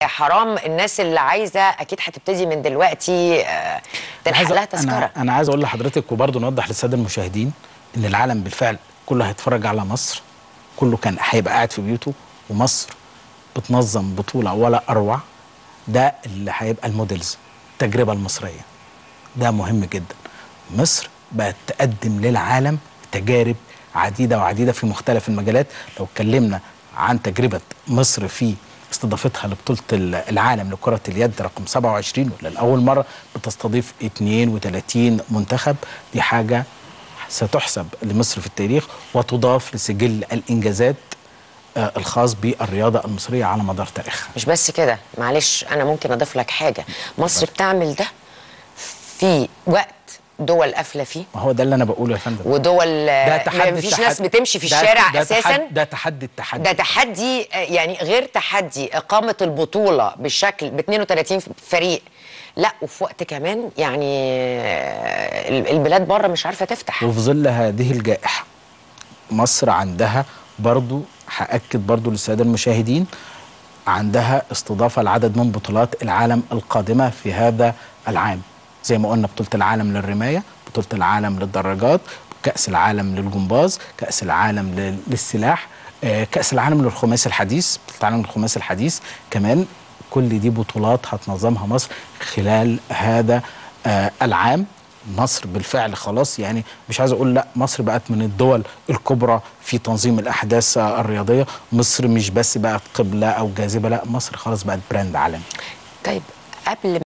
حرام الناس اللي عايزه اكيد هتبتدي من دلوقتي آه، تلحق عايز- لها تذكره انا انا عايز اقول لحضرتك وبرضه نوضح للساده المشاهدين ان العالم بالفعل كله هيتفرج على مصر كله كان هيبقى قاعد في بيوته ومصر بتنظم بطوله ولا اروع ده اللي هيبقى الموديلز التجربه المصريه ده مهم جدا مصر بقت تقدم للعالم تجارب عديده وعديده في مختلف المجالات لو اتكلمنا عن تجربه مصر في استضافتها لبطوله العالم لكره اليد رقم 27 وللاول مره بتستضيف 32 منتخب دي حاجه ستحسب لمصر في التاريخ وتضاف لسجل الانجازات آه، الخاص بالرياضه المصريه على مدار تاريخها مش بس كده معلش انا ممكن اضيف لك حاجه مصر بتعمل ده في وقت دول قافله فيه ما هو ده اللي انا بقوله يا فندم ودول ده آه، تحدي ما فيش التحدي- ناس بتمشي في ده- الشارع ده اساسا تحدي ده تحدي التحدي ده تحدي آه، يعني غير تحدي اقامه البطوله بالشكل ب 32 فريق لا وفي وقت كمان يعني آه، البلاد بره مش عارفه تفتح وفي ظل هذه الجائحة مصر عندها برضو هأكد برضو للسادة المشاهدين عندها استضافة لعدد من بطولات العالم القادمة في هذا العام زي ما قلنا بطولة العالم للرماية بطولة العالم للدراجات كأس العالم للجمباز كأس العالم لل- للسلاح آه، كأس العالم للخماسي الحديث بطولة العالم للخماسي الحديث كمان كل دي بطولات هتنظمها مصر خلال هذا آه، العام مصر بالفعل خلاص يعني مش عايز اقول لا مصر بقت من الدول الكبرى في تنظيم الاحداث آه، الرياضيه مصر مش بس بقت قبله او جاذبه لا مصر خلاص بقت براند عالمي طيب قبل